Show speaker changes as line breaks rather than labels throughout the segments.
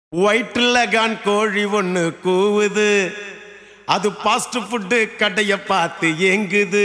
ஒயிட்ல கான் கோழி ஒண்ணு கூவுது அது பாஸ்ட் ஃபுட்டு கடைய பார்த்து ஏங்குது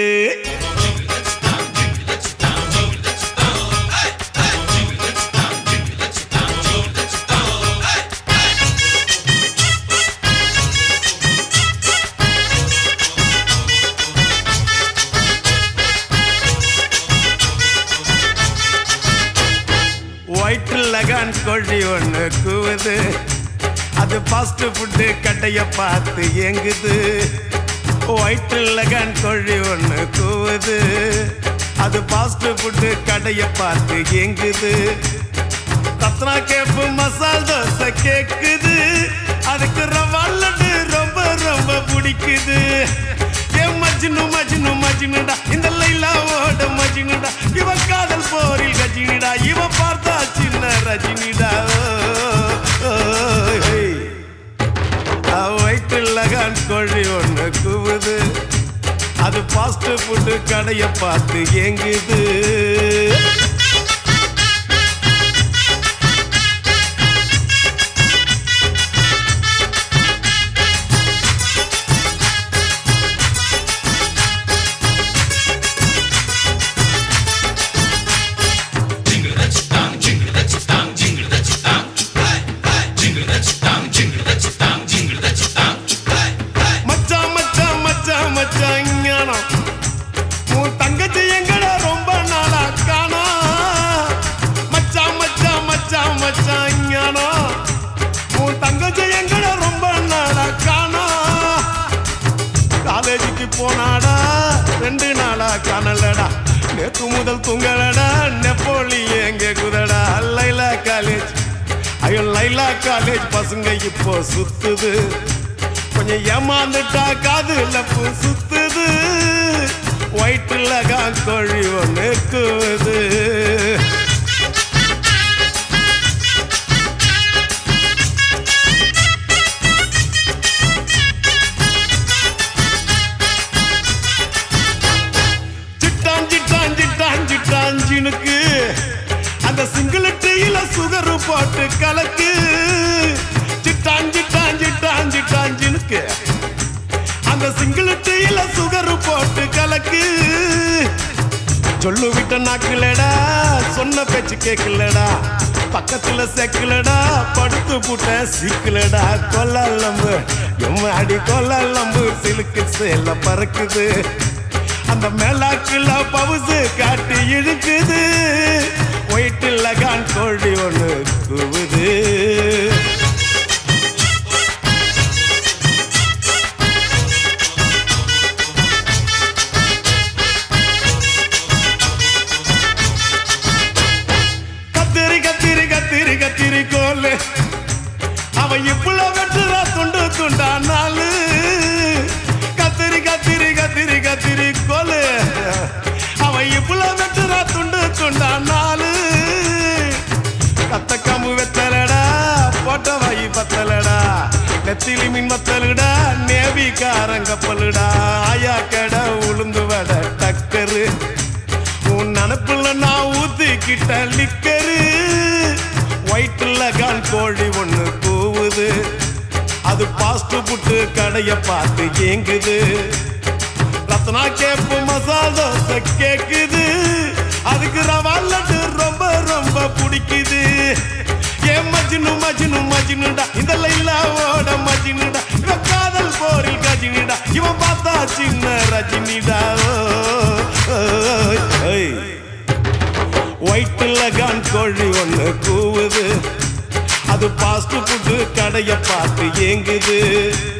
ஒயிட்ல கான் கோழி ஒண்ணு கூவுது அது பாஸ்ட் ஃபுட்டு கடைய பார்த்து ஏங்குது ஒயிட்ல கான் கோழி ஒண்ணு கூவுது அது பாஸ்ட் ஃபுட்டு கடைய பார்த்து ஏங்குது ரத்னா கேப்பு மசால் தோசை கேக்குது அதுக்கு ரவா லட்டு ரொம்ப ரொம்ப பிடிக்குது ஏ மஜ்னு மஜ்னு மஜ்னுடா இந்த லைலாவோட மஜ்னுடா இவ காதல் போரில் கஜினிடா இவ பார்த்தா சின்ன ரஜினிடா வயிற்றுல கான் கோழி ஒண்ணு கூவுது அது ஃபாஸ்ட் ஃபுட்டு கடையை பார்த்து ஏங்குது மச்சான் மச்சான் மச்சான் மச்சான் ஞானம் உன் தங்கச்சி எங்கட ரொம்ப நாளா காணா மச்சான் மச்சான் மச்சான் மச்சான் ஞானம் உன் தங்கச்சி எங்கட ரொம்ப நாளா காணா காலேஜுக்கு போனாடா ரெண்டு நாளா காணலடா நேத்து முதல் தூங்கலடா நெப்போலி எங்க குதடா லைலா காலேஜ் ஐயோ லைலா காலேஜ் பசங்க இப்போ சுத்துது கொஞ்சம் ஏமாந்துட்டா காதுல பூ சுத்துது ஒயிட்டுல கோழி ஒன்று கூவுது சிட்டான் சிட்டான் சிட்டான் சிட்டான் ஜினுக்கு அந்த சிங்கிள் டீல சுகர் போட்டு கலக்கு சிட்டான் சிட்டான் சிட்டான் சிட்டான் ஜினுக்கு அந்த சிங்கிள் டீல சுகர் போட்டு கலக்கு சொல்லு விட்ட நாக்குலடா சொன்ன பேச்சு கேட்கலடா பக்கத்துல செக்கலடா படுத்து புட்ட சிக்கலடா கொல்லம்பு எம்மாடி கொல்லம்பு சிலுக்கு சேல பறக்குது அந்த மேலாக்குல பவுசு காட்டி இழுக்குது ஒயிட்டுல கான் கோழி ஒண்ணு கூவுது கத்திரி கத்திரி கத்திரி கத்திரி கோலு அவன் இப்புல வெட்டுறா துண்டு துண்டா நாலு கத்திரி கத்திரி கத்திரி கத்திரி கோலு அவன் இப்புல வெட்டுறா துண்டு துண்டா நாலு கத்த கம்பு வெத்தலடா போட்ட வாயி பத்தலடா நெத்திலி மீன் மத்தலுடா நேவி காரங்கப்பலுடா ஆயா கடை உளுந்து வட டக்கரு உன் நினப்புல நான் ஊத்திக்கிட்ட லிக்கரு ஒயிட்டுல கான் கோழி ஒண்ணு கூவுது அது பாஸ்ட் புட்டு கடைய பார்த்து ஏங்குது ரத்னா கேப்பு மசால் தோசை கேக்குது அதுக்கு ரவா லட்டு ரொம்ப ரொம்ப பிடிக்குது ஏ மஜ்னு மஜ்னு மஜ்னுடா இந்த லைலாவோட மஜ்னுடா இவன் காதல் போரில் கஜினிடா இவன் பார்த்தா சின்ன ரஜினிடா ஒயிட்டுல கான் கோழி ஒண்ணு கூவுது அது பாஸ்ட் ஃபுட்டு கடைய பார்த்து ஏங்குது